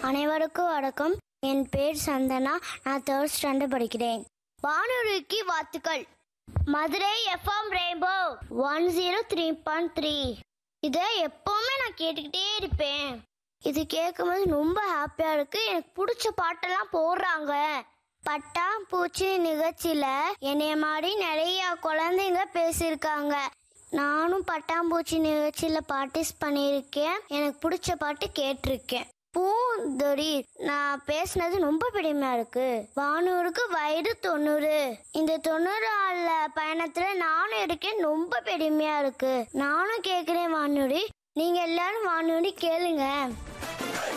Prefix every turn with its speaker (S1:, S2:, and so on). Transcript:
S1: அனைவருக்கும் வணக்கம் என் பேர் சந்தனா நான் தேர்ட் ஸ்டாண்டர்ட் படிக்கிறேன் வானொலிக்கு வாழ்த்துக்கள் Madurai FM rainbow one zero three point three இதை எப்பவுமே நான் கேட்டுக்கிட்டே இருப்பேன் இது கேட்கும்போது ரொம்ப ஹாப்பியா இருக்கு எனக்கு பிடிச்ச பாட்டெல்லாம் போடுறாங்க பட்டாம்பூச்சி நிகழ்ச்சியில என்னைய மாதிரி நிறைய குழந்தைங்க பேசியிருக்காங்க நானும் பட்டாம்பூச்சி நிகழ்ச்சியில பார்ட்டிஸ் பண்ணியிருக்கேன் எனக்கு பிடிச்ச பாட்டு கேட்டிருக்கேன் பூந்தொடி நான் பேசினது ரொம்ப பெருமையா இருக்கு வானூருக்கு வயது தொண்ணூறு இந்த தொண்ணூறு ஆள்ல பயணத்துல நானும் இருக்கேன் ரொம்ப பெருமையா இருக்கு நானும் கேக்குறேன் வானூரி நீங்க எல்லாரும் வானூரி கேளுங்க